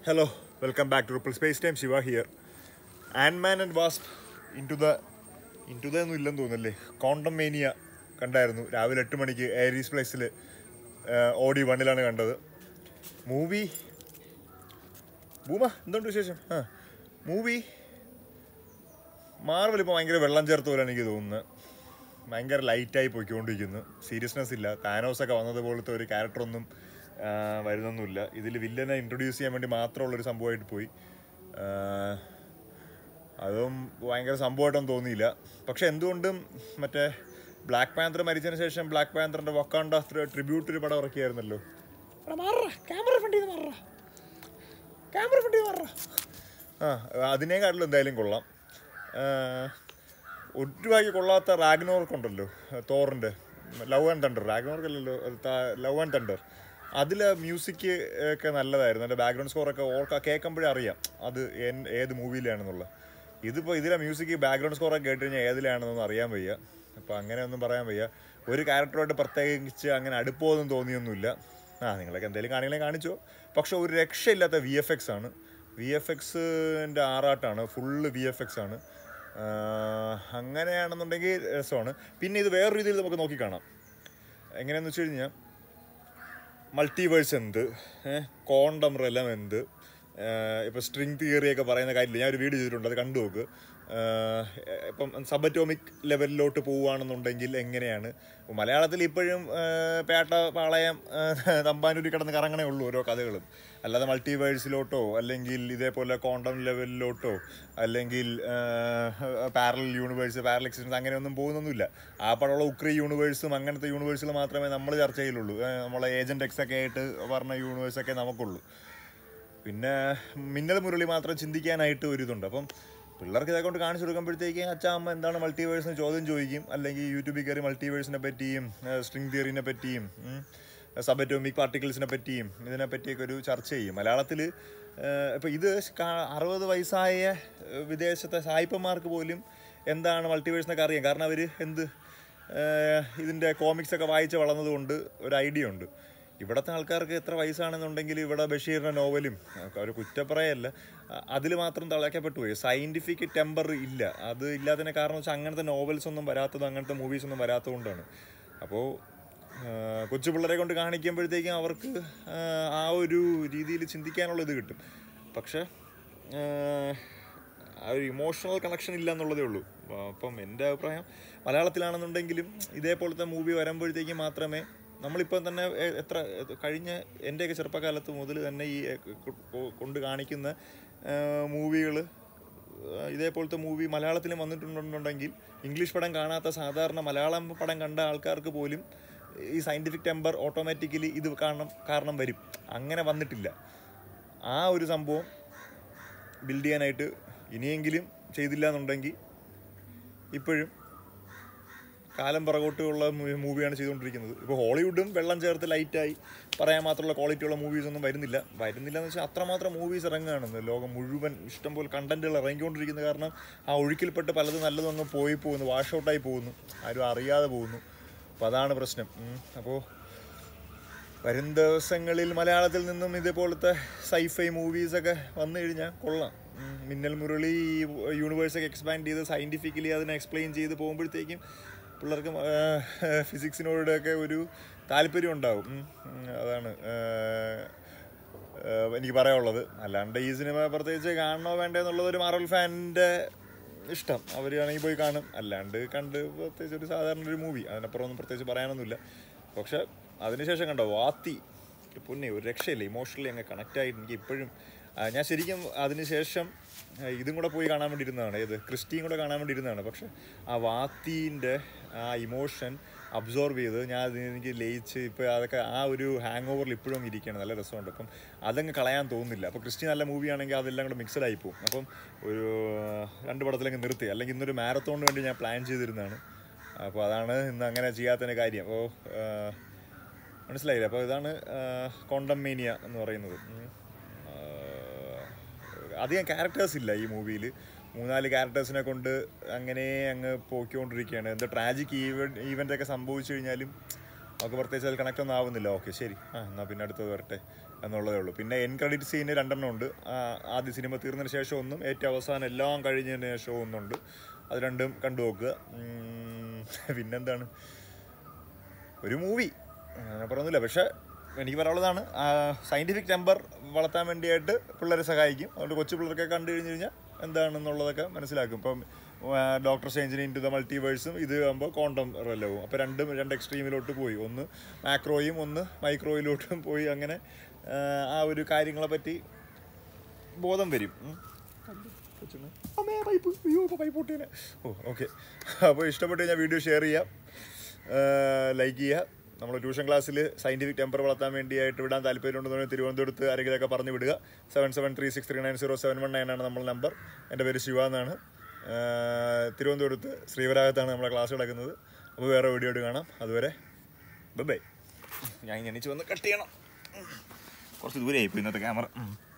Hello, welcome back to Ripple Space Time. Shiva here. Ant-Man and Wasp into the into the ഒന്നും ഇല്ലെന്ന് തോന്നുന്നല്ലേ condom mania കണ്ടായിരുന്നു രാവിലെ എട്ട് മണിക്ക് എയറീസ് പ്ലേസിൽ ഓഡി വണ്ണിലാണ് കണ്ടത് മൂവി ഭൂമ എന്തുണ്ട് വിശേഷം ആ മൂവി മാർവൽ ഇപ്പോൾ ഭയങ്കര വെള്ളം ചേർത്ത പോലെയാണ് എനിക്ക് തോന്നുന്നത് ഭയങ്കര ലൈറ്റായി പോയിക്കൊണ്ടിരിക്കുന്നു സീരിയസ്നെസ് ഇല്ല താനോസ് ഒക്കെ വന്നതുപോലത്തെ ഒരു ക്യാരക്ടറൊന്നും വരുന്നൊന്നുമില്ല ഇതിൽ വില്ലനെ ഇൻട്രൊഡ്യൂസ് ചെയ്യാൻ വേണ്ടി മാത്രമുള്ളൊരു സംഭവമായിട്ട് പോയി ആ, അതും ഭയങ്കര സംഭവമായിട്ടൊന്നും തോന്നിയില്ല പക്ഷെ എന്തുകൊണ്ടും മറ്റേ ബ്ലാക്ക് പാന്തർ മരിച്ചതിന് ശേഷം ബ്ലാക്ക് പാന്തറിന്റെ വക്കാണ്ട ട്രിബ്യൂട്ട് ഒരു പടം ഇറക്കിയായിരുന്നല്ലോ ക്യാമറ ഫ്രണ്ട് ചെയ്ത് മാറ ക്യാമറ ഫ്രണ്ട് ചെയ്ത് മാറ ആ അതിനേക്കാട്ടിലും എന്തായാലും കൊള്ളാം ആ, ഒട്ടുവാക്കി കൊള്ളാത്ത റാഗ്നോർക്ക് ഉണ്ടല്ലോ തോറിൻ്റെ ലവ് ആൻഡ് തണ്ടർ റാഗ്നോർക്ക് അല്ലല്ലോ ലവ് ആൻഡ് തണ്ടർ അതിൽ മ്യൂസിക് ഒക്കെ നല്ലതായിരുന്നു അതിൻ്റെ ബാക്ക്ഗ്രൗണ്ട് സ്കോറൊക്കെ ഓർക്ക കേൾക്കുമ്പോഴേ അറിയാം അത് എൻ- ഏത് മൂവിയിലാണെന്നുള്ള ഇതിപ്പോൾ ഇതിലെ മ്യൂസിക് ബാക്ക്ഗ്രൗണ്ട് സ്കോറൊക്കെ കേട്ട് കഴിഞ്ഞാൽ ഏതിലാണെന്നൊന്നും അറിയാൻ വയ്യ അപ്പോൾ അങ്ങനെ ഒന്നും പറയാൻ വയ്യ ഒരു ക്യാരക്ടറായിട്ട് പ്രത്യേകിച്ച് അങ്ങനെ അടുപ്പമൊന്നും തോന്നിയൊന്നുമില്ല ആ നിങ്ങളൊക്കെ എന്തെങ്കിലും കാണികളെ കാണിച്ചോ പക്ഷെ ഒരു രക്ഷയില്ലാത്ത വി എഫ് എക്സ് ആണ് വി എഫ് എക്സിൻ്റെ ആറാട്ടാണ് ഫുള്ള് വി എഫ് എക്സ് ആണ് ആഹ് അങ്ങനെയാണെന്നുണ്ടെങ്കിൽ രസമാണ് പിന്നെ ഇത് വേറൊരു രീതിയിൽ നമുക്ക് നോക്കിക്കാണാം എങ്ങനെയാന്ന് വെച്ച് കഴിഞ്ഞാൽ മൾട്ടിവേഴ്സ് എന്ത് കോണ്ടം റെലം എന്ത് ഇപ്പോൾ സ്ട്രിങ് തിയറിയൊക്കെ പറയുന്ന കാര്യമില്ല ഞാൻ ഒരു വീഡിയോ ചെയ്തിട്ടുണ്ട് അത് കണ്ടു നോക്ക് ആഹ് ഇപ്പം സബറ്റോമിക് ലെവലിലോട്ട് പോവുകയാണെന്നുണ്ടെങ്കിൽ എങ്ങനെയാണ് ഇപ്പം മലയാളത്തിൽ ഇപ്പോഴും ആഹ് പേട്ട പാളയം ആഹ് തമ്പാനൂരി കിടന്ന് കറങ്ങണേ ഉള്ളൂ ഓരോ കഥകളും അല്ലാതെ മൾട്ടിവേഴ്സിലോട്ടോ അല്ലെങ്കിൽ ഇതേപോലെ കോണ്ടം ലെവലിലോട്ടോ അല്ലെങ്കിൽ പാരൽ യൂണിവേഴ്സ് പാരൽ എക്സിസ്റ്റൻസ് അങ്ങനെയൊന്നും പോകുന്നൊന്നുമില്ല ആ പടമുള്ള ഉക്രി യൂണിവേഴ്സും അങ്ങനത്തെ യൂണിവേഴ്സിൽ മാത്രമേ നമ്മൾ ചർച്ച ചെയ്യുള്ളൂ ഏഹ് നമ്മളെ ഏജന്റ് എക്സ് ഒക്കെ ആയിട്ട് പറഞ്ഞ യൂണിവേഴ്സൊക്കെ നമുക്കുള്ളൂ പിന്നെ മിന്നൽ മുരളി മാത്രം ചിന്തിക്കാനായിട്ട് ഒരു ഇതുണ്ട് അപ്പം പിള്ളേർക്ക് ഇതൊക്കെ കൊണ്ട് കാണിച്ചു കൊടുക്കുമ്പോഴത്തേക്ക് അച്ഛാ അമ്മ എന്താണ് മൾട്ടിവേഴ്സ് എന്ന് ചോദ്യം ചോദിക്കും അല്ലെങ്കിൽ യൂട്യൂബിൽ കയറി മൾട്ടിവേഴ്സിനെ പറ്റിയും സ്ട്രിങ് തിയറിനെ പറ്റിയും സബറ്റോമിക് പാർട്ടിക്കിൾസിനെ പറ്റിയും ഇതിനെ പറ്റിയൊക്കെ ഒരു ചർച്ച ചെയ്യും മലയാളത്തിൽ ഇപ്പോൾ ഇത് കാ- അറുപത് വയസ്സായ ഏഹ്, വിദേശത്തെ സായിപ്പന്മാർക്ക് പോലും എന്താണ് മൾട്ടിവേഴ്സ് എന്നൊക്കെ അറിയാം കാരണം അവർ എന്ത് ഏഹ്, ഇതിൻ്റെ കോമിക്സ് ഒക്കെ വായിച്ച് വളർന്നതുകൊണ്ട് ഒരു ഐഡിയ ഉണ്ട് ഇവിടുത്തെ ആൾക്കാർക്ക് എത്ര വയസ്സാണെന്നുണ്ടെങ്കിൽ ഇവിടെ ബഷീറിൻ്റെ നോവലും അവർ കുറ്റപ്പറയല്ല അതിൽ മാത്രം തളയ്ക്കപ്പെട്ടു പോയി സയൻറ്റിഫിക് ടെമ്പർ ഇല്ല അത് ഇല്ലാത്തതിന് കാരണം വെച്ചാൽ അങ്ങനത്തെ നോവൽസ് ഒന്നും വരാത്തത് അങ്ങനത്തെ മൂവീസ് ഒന്നും വരാത്തതുകൊണ്ടാണ് അപ്പോൾ കൊച്ചു പിള്ളേരെ കൊണ്ട് കാണിക്കുമ്പോഴത്തേക്കും അവർക്ക് ആ, ആ ഒരു രീതിയിൽ ചിന്തിക്കാനുള്ള ഇത് കിട്ടും പക്ഷേ ആ, ആ ഒരു ഇമോഷണൽ കണക്ഷൻ ഇല്ല എന്നുള്ളതേ ഉള്ളൂ ആ, അപ്പം എൻ്റെ അഭിപ്രായം മലയാളത്തിലാണെന്നുണ്ടെങ്കിലും ഇതേപോലത്തെ മൂവി വരുമ്പോഴത്തേക്ക് മാത്രമേ നമ്മളിപ്പം തന്നെ എ- എത്ര എ- കഴിഞ്ഞ എൻ്റെയൊക്കെ ചെറുപ്പകാലത്ത് മുതൽ തന്നെ ഈ എ, കൊ- കൊ- കൊണ്ട് കാണിക്കുന്ന മൂവികൾ ഇതേപോലത്തെ മൂവി മലയാളത്തിലും വന്നിട്ടുണ്ടെന്നുണ്ടെങ്കിൽ ഇംഗ്ലീഷ് പടം കാണാത്ത സാധാരണ മലയാളം പടം കണ്ട ആൾക്കാർക്ക് പോലും ഈ സയൻറ്റിഫിക് ടെമ്പർ ഓട്ടോമാറ്റിക്കലി ഇത് കാരണം കാരണം വരും അങ്ങനെ വന്നിട്ടില്ല ആ ഒരു സംഭവം ബിൽഡ് ചെയ്യാനായിട്ട് ഇനിയെങ്കിലും ചെയ്തില്ല എന്നുണ്ടെങ്കിൽ ഇപ്പോഴും കാലം പുറകോട്ടുള്ള മൂവിയാണ് ചെയ്തുകൊണ്ടിരിക്കുന്നത് ഇപ്പോൾ ഹോളിവുഡും വെള്ളം ചേർത്ത് ലൈറ്റായി പറയാൻ മാത്രമുള്ള ക്വാളിറ്റിയുള്ള മൂവീസ് ഒന്നും വരുന്നില്ല വരുന്നില്ല എന്ന് വെച്ചാൽ അത്രമാത്രം മൂവീസ് ഇറങ്ങുകയാണ് ലോകം മുഴുവൻ ഇഷ്ടംപോലെ കണ്ടന്റുകൾ ഇറങ്ങിക്കൊണ്ടിരിക്കുന്നത് കാരണം ആ ഒഴുക്കിൽപ്പെട്ട് പലതും നല്ലതും അങ്ങ് പോയി പോകുന്നു വാഷ് ഔട്ടായി പോകുന്നു ആരും അറിയാതെ പോകുന്നു അപ്പോൾ അതാണ് പ്രശ്നം അപ്പോൾ വരും ദിവസങ്ങളിൽ മലയാളത്തിൽ നിന്നും ഇതേപോലത്തെ സൈഫൈ മൂവീസൊക്കെ വന്നു കഴിഞ്ഞാൽ കൊള്ളാം ഉം, മിന്നൽ മുരളി യൂണിവേഴ്സൊക്കെ എക്സ്പാൻഡ് ചെയ്ത് സയൻറ്റിഫിക്കലി അതിനെ എക്സ്പ്ലെയിൻ ചെയ്ത് പോകുമ്പോഴത്തേക്കും പിള്ളേർക്ക് ഫിസിക്സിനോടൊക്കെ ഒരു താല്പര്യം ഉണ്ടാവും ഉം, ഉം, അതാണ് ഏഹ്, ഏഹ്, എനിക്ക് പറയാനുള്ളത് അല്ലാണ്ട് ഈ സിനിമ പ്രത്യേകിച്ച് കാണണോ വേണ്ടേ എന്നുള്ളത് ഒരു മാർവൽ ഫാനിൻ്റെ ഇഷ്ടം അവർ ആണെങ്കിൽ പോയി കാണും അല്ലാണ്ട് കണ്ട് പ്രത്യേകിച്ച് ഒരു സാധാരണ ഒരു മൂവി അതിനപ്പുറം ഒന്നും പ്രത്യേകിച്ച് പറയാനൊന്നുമില്ല പക്ഷെ അതിനുശേഷം കണ്ടോ വാത്തി ഒരു പൊന്നെ ഒരു രക്ഷയില്ല ഇമോഷണലി അങ്ങ് കണക്റ്റ് ആയിട്ട് എനിക്ക് ഇപ്പോഴും ആ, ഞാൻ ശരിക്കും അതിനുശേഷം ആ, ഇതും കൂടെ പോയി കാണാൻ വേണ്ടി ഇരുന്നതാണ് ഏത് ക്രിസ്റ്റിയും കൂടെ കാണാൻ വേണ്ടി ഇരുന്നതാണ് പക്ഷെ ആ വാത്തീൻ്റെ ആ ഇമോഷൻ അബ്സോർവ് ചെയ്ത് ഞാൻ അതിന് എനിക്ക് ലയിച്ച് ഇപ്പോൾ അതൊക്കെ ആ ഒരു ഹാങ് ഓവറിൽ ഇപ്പോഴും അങ്ങ് ഇരിക്കുകയാണ് നല്ല രസമുണ്ട് അപ്പം അതങ്ങ് കളയാൻ തോന്നുന്നില്ല അപ്പോൾ ക്രിസ്റ്റി നല്ല മൂവി ആണെങ്കിൽ അതെല്ലാം കൂടെ മിക്സഡ് ആയി പോകും അപ്പം ഒരു രണ്ട് പടത്തിലങ്ങ് നിർത്തി അല്ലെങ്കിൽ ഇന്നൊരു മാരത്തോണിന് വേണ്ടി ഞാൻ പ്ലാൻ ചെയ്തിരുന്നതാണ് അപ്പോൾ അതാണ് ഇന്ന് അങ്ങനെ ചെയ്യാത്തതിൻ്റെ കാര്യം അപ്പോൾ മനസ്സിലായില്ല അപ്പോൾ ഇതാണ് കോണ്ടം മീനിയ എന്ന് പറയുന്നത് ഉം. ആ, അധികം ക്യാരക്ടേഴ്സ് ഇല്ല ഈ മൂവിയിൽ മൂന്നാല് ക്യാരക്ടേഴ്സിനെ കൊണ്ട് അങ്ങനെ അങ്ങ് പോയിക്കൊണ്ടിരിക്കുകയാണ് എന്താ ട്രാജിക് ഈവൻ ഈവൻ്റ് ഒക്കെ സംഭവിച്ചു കഴിഞ്ഞാലും നമുക്ക് പ്രത്യേകിച്ച് അതിൽ കണക്ട് ഒന്നും ആവുന്നില്ല ഓക്കെ ശരി ആ എന്നാൽ പിന്നെ അടുത്തത് വരട്ടെ എന്നുള്ളതേ ഉള്ളൂ പിന്നെ എൻ ക്രെഡിറ്റ് സീന് രണ്ടെണ്ണം ഉണ്ട് ആ, ആദ്യ സിനിമ തീർന്നതിന് ശേഷം ഒന്നും ഏറ്റവും അവസാനം എല്ലാം കഴിഞ്ഞതിന് ശേഷം ഒന്നുണ്ട് അത് രണ്ടും കണ്ടു നോക്കുക ഉം, പിന്നെന്താണ് ഒരു മൂവി അങ്ങനെ പറയുന്നില്ല പക്ഷേ എനിക്ക് പറയാനുള്ളതാണ് സയൻറ്റിഫിക് ടെമ്പർ വളർത്താൻ വേണ്ടിയായിട്ട് പിള്ളേരെ സഹായിക്കും അതുകൊണ്ട് കൊച്ചു പിള്ളേർക്ക് കണ്ടു കഴിഞ്ഞ് കഴിഞ്ഞാൽ എന്താണെന്നുള്ളതൊക്കെ മനസ്സിലാക്കും ഇപ്പം ഡോക്ടർ ചേഞ്ചിന് ഇൻ ടു ദ മൾട്ടിവേഴ്സും ഇത് ആകുമ്പോൾ കോണ്ടം റെല്ലവും അപ്പോൾ രണ്ടും രണ്ട് എക്സ്ട്രീമിലോട്ട് പോയി ഒന്ന് മാക്രോയും ഒന്ന് മൈക്രോയിലോട്ടും പോയി അങ്ങനെ ആ, ആ ഒരു കാര്യങ്ങളെ പറ്റി ബോധം വരും ഉം. കൊച്ചിന് അമ്മേ പൈപ്പ് അയ്യോ ഇപ്പോൾ പൈപ്പ് പൊട്ടിയനെ ഓ ഓക്കെ അപ്പോൾ ഇഷ്ടപ്പെട്ട് കഴിഞ്ഞാൽ വീഡിയോ ഷെയർ ചെയ്യാം ലൈക്ക് ചെയ്യുക നമ്മൾ ട്യൂഷൻ ക്ലാസ്സിൽ സയൻറ്റിഫിക് ടെമ്പർ വളർത്താൻ വേണ്ടിയായിട്ട് വിടാൻ താല്പര്യമുണ്ടെന്ന് തിരുവനന്തപുരത്ത് ആരെങ്കിലുമൊക്കെ പറഞ്ഞു വിടുക seven seven three six three nine zero seven one nine ആണ് നമ്മൾ നമ്പർ എൻ്റെ പേര് ശിവ എന്നാണ് ആ, തിരുവനന്തപുരത്ത് ശ്രീവരാഗത്താണ് നമ്മളെ ക്ലാസ് നടക്കുന്നത് അപ്പോൾ വേറെ വീഡിയോ ആയിട്ട് കാണാം അതുവരെ ബൈ ഞാൻ എണീച്ച് വന്ന് കട്ട് ചെയ്യണം കുറച്ച് ദൂരെയായിപ്പോൾ ഇന്നത്തെ ക്യാമറ